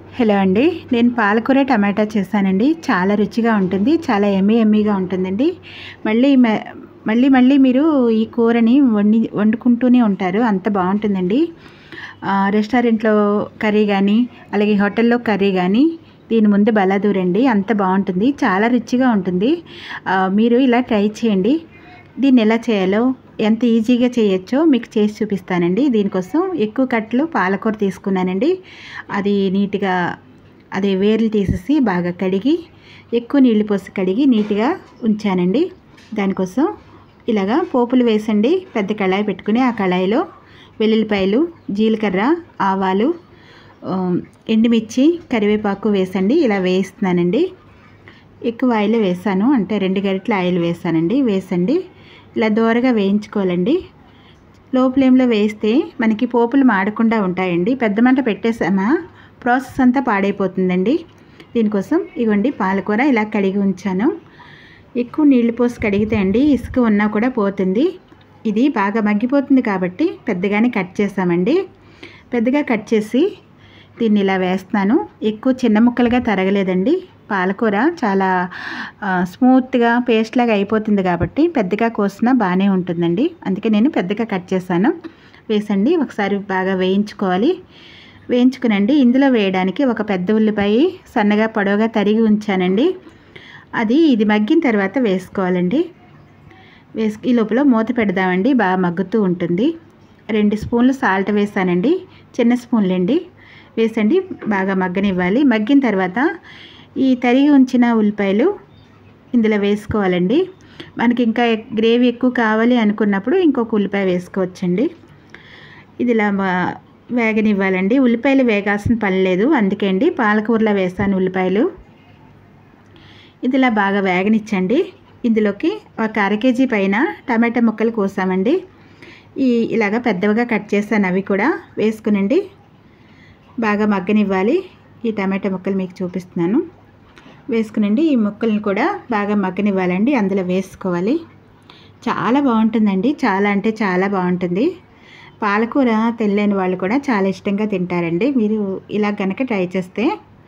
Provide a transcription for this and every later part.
hello అండి నేను పాలకూర టమాటా చేశానండి చాలా రుచిగా ఉంటుంది చాలా ఎమ్మీ ఎమ్మీగా ఉంటుందండి మళ్ళీ మ- మళ్ళీ మళ్ళీ మీరు ఈ కూరని వండి వండుకుంటూనే ఉంటారు అంత బాగుంటుందండి ఆ, రెస్టారెంట్లో కర్రీ కానీ అలాగే హోటల్లో కర్రీ కానీ దీని ముందు బలాదూరండి అంత బాగుంటుంది చాలా రుచిగా ఉంటుంది ఆ, మీరు ఇలా ట్రై చేయండి దీన్ని ఎలా చేయాలో ఎంత ఈజీగా చేయొచ్చో మీకు చేసి చూపిస్తానండి దీనికోసం ఎక్కువ కట్టలు పాలకూర తీసుకున్నానండి అది నీట్గా అది వేర్లు తీసేసి బాగా కడిగి ఎక్కువ నీళ్లు పోసి కడిగి నీట్గా ఉంచానండి దానికోసం ఇలాగా పోపులు వేసండి పెద్ద కళాయి పెట్టుకుని ఆ కళాయిలో వెల్లుల్లిపాయలు జీలకర్ర ఆవాలు ఆ, ఎండుమిర్చి కరివేపాకు వేసండి ఇలా వేస్తున్నానండి ఎక్కువ ఆయిల్ వేసాను అంటే రెండు గరిటెల ఆయిల్ వేసానండి వేసండి ఇలా దోరగా వేయించుకోవాలండి లో ఫ్లేమ్లో వేస్తే మనకి పోపులు మాడకుండా ఉంటాయండి పెద్ద మంట పెట్టేసామా ప్రాసెస్ అంతా పాడైపోతుందండి దీనికోసం ఇవ్వండి పాలకూర ఇలా కడిగి ఉంచాను ఎక్కువ నీళ్లు పోసి కడిగితే అండి ఇసుక ఉన్నా కూడా పోతుంది ఇది బాగా మగ్గిపోతుంది కాబట్టి పెద్దగానే కట్ చేసామండి పెద్దగా కట్ చేసి దీన్ని ఇలా వేస్తున్నాను ఎక్కువ చిన్న ముక్కలుగా తరగలేదండి పాలకూర చాలా ఆ, స్మూత్గా పేస్ట్ లాగా అయిపోతుంది కాబట్టి పెద్దగా కోసినా బాగానే ఉంటుందండి అందుకే నేను పెద్దగా కట్ చేశాను వేసండి ఒకసారి బాగా వేయించుకోవాలి వేయించుకునండి ఇందులో వేయడానికి ఒక పెద్ద ఉల్లిపాయ సన్నగా పొడవుగా తరిగి ఉంచానండి అది ఇది మగ్గిన తర్వాత వేసుకోవాలండి వేసు ఈ లోపల మూత పెడదామండి బాగా మగ్గుతూ ఉంటుంది రెండు స్పూన్లు సాల్ట్ వేసానండి చిన్న స్పూన్లు అండి వేసండి బాగా మగ్గనివ్వాలి మగ్గిన తర్వాత ఈ తరిగి ఉంచిన ఉల్లిపాయలు ఇందులో వేసుకోవాలండి మనకి ఇంకా ఎక్- గ్రేవీ ఎక్కువ కావాలి అనుకున్నప్పుడు ఇంకొక ఉల్లిపాయ వేసుకోవచ్చండి ఇది ఇలా మా- వేగనివ్వాలండి ఉల్లిపాయలు వేగాల్సిన పని లేదు అందుకే అండి పాలకూరలో వేసాను ఉల్లిపాయలు ఇది ఇలా బాగా వేగనిచ్చండి ఇందులోకి ఒక అర కేజీ పైన టమాటా ముక్కలు కోసామండి ఈ ఇలాగ పెద్దవిగా కట్ చేశాను అవి కూడా వేసుకునండి బాగా మగ్గనివ్వాలి ఈ టమాటా ముక్కలు మీకు చూపిస్తున్నాను వేసుకునండి ఈ ముక్కల్ని కూడా బాగా మగ్గనివ్వాలండి అందులో వేసుకోవాలి చాలా బాగుంటుందండి చాలా అంటే చాలా బాగుంటుంది పాలకూర తెల్లని వాళ్ళు కూడా చాలా ఇష్టంగా తింటారండి మీరు ఇలా గనక ట్రై చేస్తే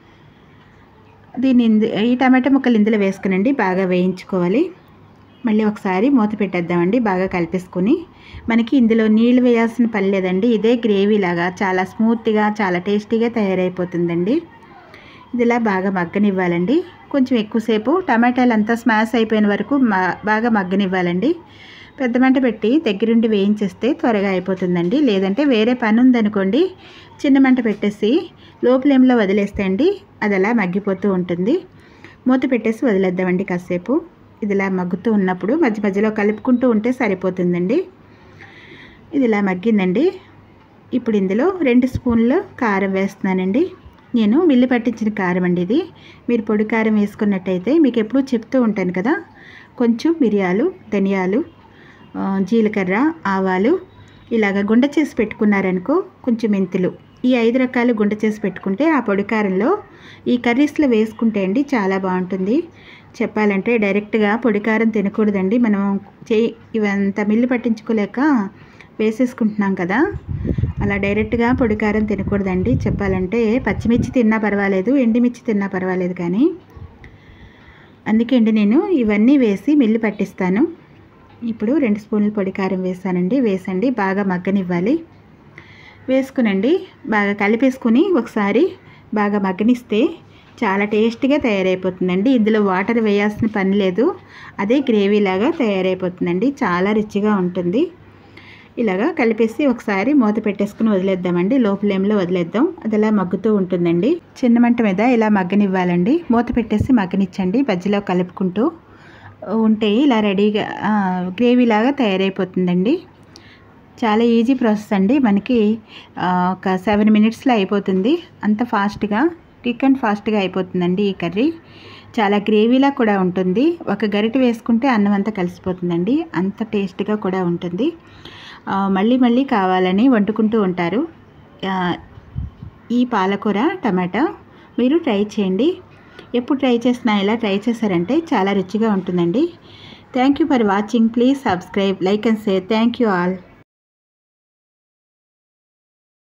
దీన్ని ఇందు ఈ టమాటా ముక్కలు ఇందులో వేసుకునండి బాగా వేయించుకోవాలి మళ్ళీ ఒకసారి మూత పెట్టేద్దామండి బాగా కలిపేసుకొని మనకి ఇందులో నీళ్ళు వేయాల్సిన పని లేదండి ఇదే గ్రేవీ లాగా చాలా స్మూత్గా చాలా టేస్టీగా తయారైపోతుందండి ఇది ఇలా బాగా మగ్గనివ్వాలండి కొంచెం ఎక్కువసేపు టమాటాలు అంతా స్మాష్ అయిపోయిన వరకు మా బాగా మగ్గనివ్వాలండి పెద్ద మంట పెట్టి దగ్గరుండి వేయించేస్తే త్వరగా అయిపోతుందండి లేదంటే వేరే పని ఉందనుకోండి చిన్న మంట పెట్టేసి లో ఫ్లేమ్లో వదిలేస్తే అండి అది అలా మగ్గిపోతూ ఉంటుంది మూత పెట్టేసి వదిలేద్దామండి కాసేపు ఇది ఇలా మగ్గుతూ ఉన్నప్పుడు మధ్య మధ్యలో కలుపుకుంటూ ఉంటే సరిపోతుందండి ఇది ఇలా మగ్గిందండి ఇప్పుడు ఇందులో రెండు స్పూన్లు కారం వేస్తున్నానండి నేను మిల్లి పట్టించిన కారం అండి ఇది మీరు పొడి కారం వేసుకున్నట్టయితే మీకు ఎప్పుడూ చెప్తూ ఉంటాను కదా కొంచెం మిరియాలు ధనియాలు ఆ, జీలకర్ర ఆవాలు ఇలాగ గుండ చేసి పెట్టుకున్నారనుకో కొంచెం మెంతులు ఈ ఐదు రకాలు గుండ చేసి పెట్టుకుంటే ఆ పొడి కారంలో ఈ కర్రీస్లో వేసుకుంటే అండి చాలా బాగుంటుంది చెప్పాలంటే డైరెక్ట్గా పొడి కారం తినకూడదండి మనం చేయి ఇవంతా మిల్లు పట్టించుకోలేక వేసేసుకుంటున్నాం కదా అలా డైరెక్ట్గా పొడి కారం తినకూడదండి చెప్పాలంటే పచ్చిమిర్చి తిన్నా పర్వాలేదు ఎండుమిర్చి తిన్నా పర్వాలేదు కానీ అందుకే అండి నేను ఇవన్నీ వేసి మిల్లు పట్టిస్తాను ఇప్పుడు రెండు స్పూన్లు పొడి కారం వేసానండి వేసండి బాగా మగ్గనివ్వాలి వేసుకునండి బాగా కలిపేసుకుని ఒకసారి బాగా మగ్గనిస్తే చాలా టేస్టీగా తయారైపోతుందండి ఇందులో వాటర్ వేయాల్సిన పని లేదు అదే గ్రేవీ లాగా తయారైపోతుందండి చాలా రుచిగా ఉంటుంది ఇలాగా కలిపేసి ఒకసారి మూత పెట్టేసుకుని వదిలేద్దామండి లో ఫ్లేమ్లో వదిలేద్దాం అది అలా మగ్గుతూ ఉంటుందండి చిన్న మంట మీద ఇలా మగ్గనివ్వాలండి మూత పెట్టేసి మగ్గనిచ్చండి మధ్యలో కలుపుకుంటూ ఉంటే ఇలా రెడీగా ఆ, గ్రేవీ లాగా తయారైపోతుందండి చాలా ఈజీ ప్రాసెస్ అండి మనకి ఆ, ఒక సెవెన్ మినిట్స్లో అయిపోతుంది అంత ఫాస్ట్గా క్విక్ అండ్ ఫాస్ట్గా అయిపోతుందండి ఈ కర్రీ చాలా గ్రేవీలా కూడా ఉంటుంది ఒక గరిటె వేసుకుంటే అన్నం అంతా కలిసిపోతుందండి అంత టేస్ట్గా కూడా ఉంటుంది ఆ, మళ్ళీ మళ్ళీ కావాలని వండుకుంటూ ఉంటారు ఆ, ఈ పాలకూర టమాటా మీరు ట్రై చేయండి ఎప్పుడు ట్రై చేసినా ఇలా ట్రై చేశారంటే చాలా రుచిగా ఉంటుందండి thank you for watching please subscribe like and share thank you all